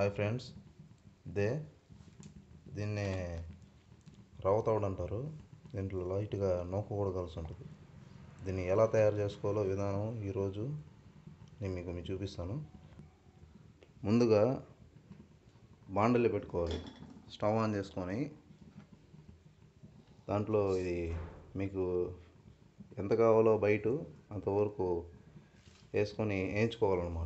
hi friends ఇదే దీన్ని రవ్వ తౌడు అంటారు దీంట్లో లైట్గా నూక కూడా కలిసి ఉంటుంది దీన్ని ఎలా తయారు చేసుకోవాలో విధానం ఈరోజు నేను మీకు మీకు చూపిస్తాను ముందుగా బాండలి పెట్టుకోవాలి స్టవ్ ఆన్ చేసుకొని దాంట్లో ఇది మీకు ఎంత కావాలో బయట అంతవరకు వేసుకొని వేయించుకోవాలన్నమాట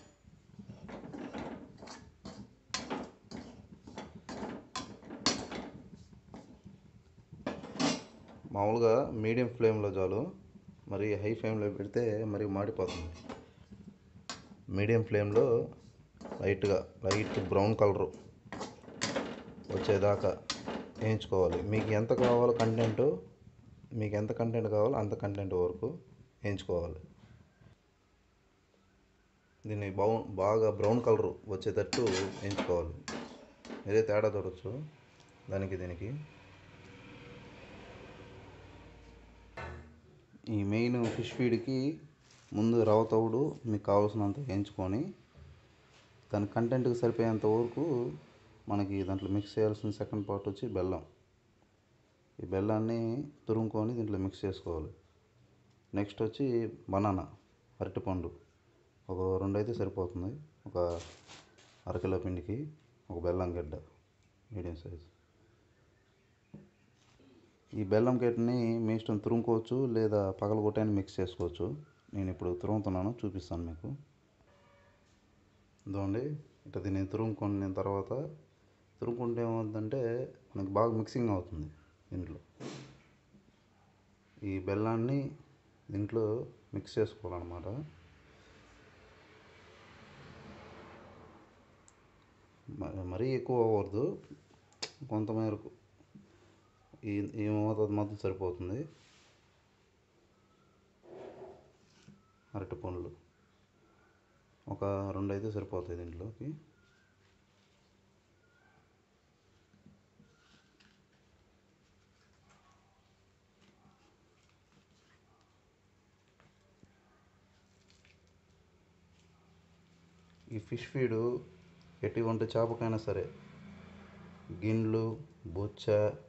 మామూలుగా మీడియం ఫ్లేమ్లో చాలు మరి హై ఫ్లేమ్లో పెడితే మరి మాడిపోతుంది మీడియం ఫ్లేమ్లో లైట్గా లైట్ బ్రౌన్ కలర్ వచ్చేదాకా వేయించుకోవాలి మీకు ఎంత కావాలో కంటెంట్ మీకు ఎంత కంటెంట్ కావాలో అంత కంటెంట్ వరకు వేయించుకోవాలి దీన్ని బౌ బాగా బ్రౌన్ కలర్ వచ్చేటట్టు వేయించుకోవాలి మీరే తేడా చూడవచ్చు దానికి దీనికి ఈ మెయిన్ ఫిష్ ఫీడ్కి ముందు రవ్వ తవుడు మీకు కావాల్సినంత వేయించుకొని దాని కంటెంట్కి సరిపోయేంత వరకు మనకి దాంట్లో మిక్స్ చేయాల్సిన సెకండ్ పార్ట్ వచ్చి బెల్లం ఈ బెల్లాన్ని తురుముకొని దీంట్లో మిక్స్ చేసుకోవాలి నెక్స్ట్ వచ్చి బనానా అరటిపండు ఒక రెండు అయితే సరిపోతుంది ఒక అరకిలో పిండికి ఒక బెల్లం గడ్డ మీడియం సైజ్ ఈ బెల్లం గడ్డని మీ ఇష్టం తురుముకోవచ్చు లేదా పగలగొట్టని మిక్స్ చేసుకోవచ్చు నేను ఇప్పుడు తురుముతున్నాను చూపిస్తాను మీకు ఇదిగోండి ఇట్లా దీన్ని తురుముకున్న తర్వాత తురుముకుంటే ఏమవుతుందంటే మనకి బాగా మిక్సింగ్ అవుతుంది దీంట్లో ఈ బెల్లాన్ని దీంట్లో మిక్స్ చేసుకోవాలన్నమాట మరీ ఎక్కువ అవ్వద్దు కొంతమేరకు ఈ ఈ మోతాదు మాత్రం సరిపోతుంది అరటి పండ్లు ఒక రెండు అయితే సరిపోతాయి దీంట్లోకి ఈ ఫిష్ ఫీడు ఎటువంటి చేపకైనా సరే గిన్నెలు బొచ్చ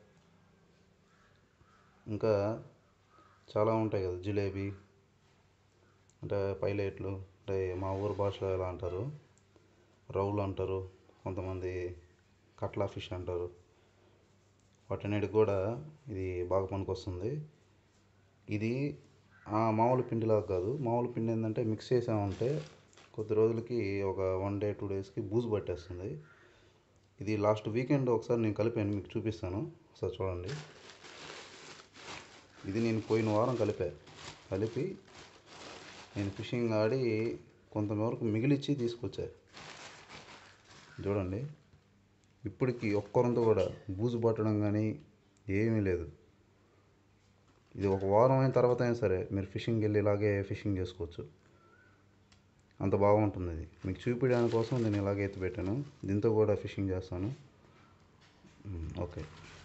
ఇంకా చాలా ఉంటాయి కదా జిలేబీ అంటే పైలెట్లు అంటే మా ఊరు భాషలో ఎలా అంటారు రౌలు అంటారు కొంతమంది కట్లా ఫిష్ అంటారు వాటన్నిటికి కూడా ఇది బాగా పనికొస్తుంది ఇది ఆ మామూలు పిండిలాగా కాదు మామూలు పిండి ఏంటంటే మిక్స్ చేసామంటే కొద్ది రోజులకి ఒక వన్ డే టూ డేస్కి బూజు పట్టేస్తుంది ఇది లాస్ట్ వీకెండ్ ఒకసారి నేను కలిపాను మీకు చూపిస్తాను ఒకసారి చూడండి ఇది నేను పోయిన వారం కలిపా కలిపి నేను ఫిషింగ్ ఆడి కొంతవరకు మిగిలిచ్చి తీసుకొచ్చా చూడండి ఇప్పటికి ఒక్కరంతా కూడా బూజు పట్టడం కానీ ఏమీ లేదు ఇది ఒక వారం అయిన తర్వాత అయినా సరే మీరు ఫిషింగ్కి వెళ్ళి ఇలాగే ఫిషింగ్ చేసుకోవచ్చు అంత బాగుంటుంది ఇది మీకు చూపించడానికి కోసం నేను ఇలాగే ఎత్తి పెట్టాను దీంతో కూడా ఫిషింగ్ చేస్తాను ఓకే